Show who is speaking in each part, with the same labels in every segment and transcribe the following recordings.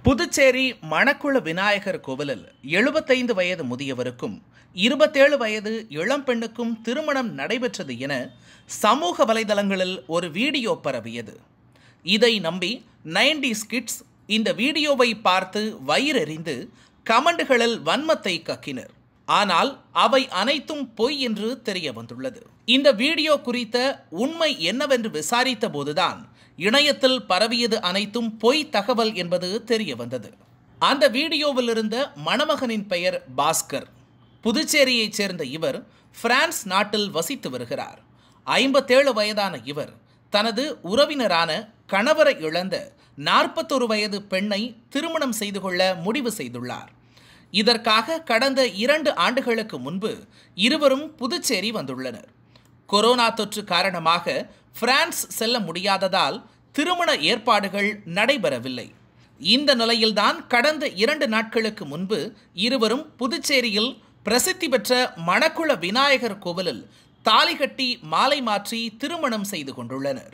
Speaker 1: புதுச்சேரி மணக்குள விநாயகர் கோவிலில் எழுபத்தைந்து வயது முதியவருக்கும் இருபத்தேழு வயது இளம்பெண்ணுக்கும் திருமணம் நடைபெற்றது என சமூக வலைதளங்களில் ஒரு வீடியோ பரவியது இதை நம்பி நைன்டி கிட்ஸ் இந்த வீடியோவை பார்த்து வயிறெறிந்து கமெண்டுகளில் வன்மத்தை கக்கினர் ஆனால் அவை அனைத்தும் பொய் என்று தெரிய வந்துள்ளது இந்த வீடியோ குறித்த உண்மை என்னவென்று விசாரித்த போதுதான் இணையத்தில் பரவியது அனைத்தும் பொய் தகவல் என்பது தெரிய வந்தது அந்த வீடியோவில் இருந்த மணமகனின் பெயர் பாஸ்கர் புதுச்சேரியைச் சேர்ந்த இவர் பிரான்ஸ் நாட்டில் வசித்து வருகிறார் ஐம்பத்தேழு வயதான இவர் தனது உறவினரான கணவரை இழந்த நாற்பத்தொரு வயது பெண்ணை திருமணம் செய்து கொள்ள முடிவு செய்துள்ளார் இதற்காக கடந்த இரண்டு ஆண்டுகளுக்கு முன்பு இருவரும் புதுச்சேரி வந்துள்ளனர் கொரோனா தொற்று காரணமாக பிரான்ஸ் செல்ல முடியாததால் திருமண ஏற்பாடுகள் நடைபெறவில்லை இந்த நிலையில்தான் கடந்த இரண்டு நாட்களுக்கு முன்பு இருவரும் புதுச்சேரியில் பிரசித்தி பெற்ற மணக்குள விநாயகர் கோவிலில் தாலி கட்டி மாலை மாற்றி திருமணம் செய்து கொண்டுள்ளனர்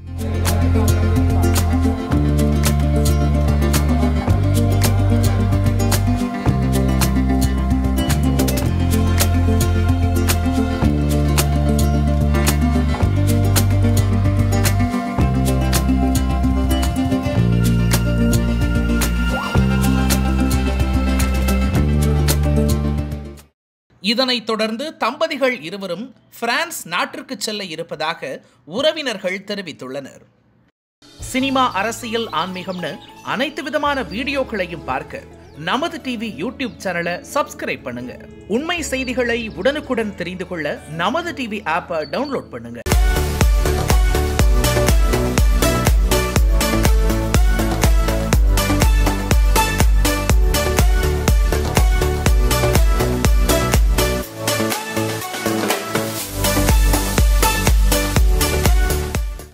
Speaker 1: இதனைத் தொடர்ந்து தம்பதிகள் இருவரும் பிரான்ஸ் நாட்டிற்கு செல்ல இருப்பதாக உறவினர்கள் தெரிவித்துள்ளனர் சினிமா அரசியல் ஆன்மீகம்னு அனைத்து விதமான வீடியோக்களையும் பார்க்க நமது டிவி யூடியூப் சேனலை சப்ஸ்கிரைப் பண்ணுங்க உண்மை செய்திகளை உடனுக்குடன் தெரிந்து கொள்ள நமது டிவி ஆப்பை டவுன்லோட் பண்ணுங்க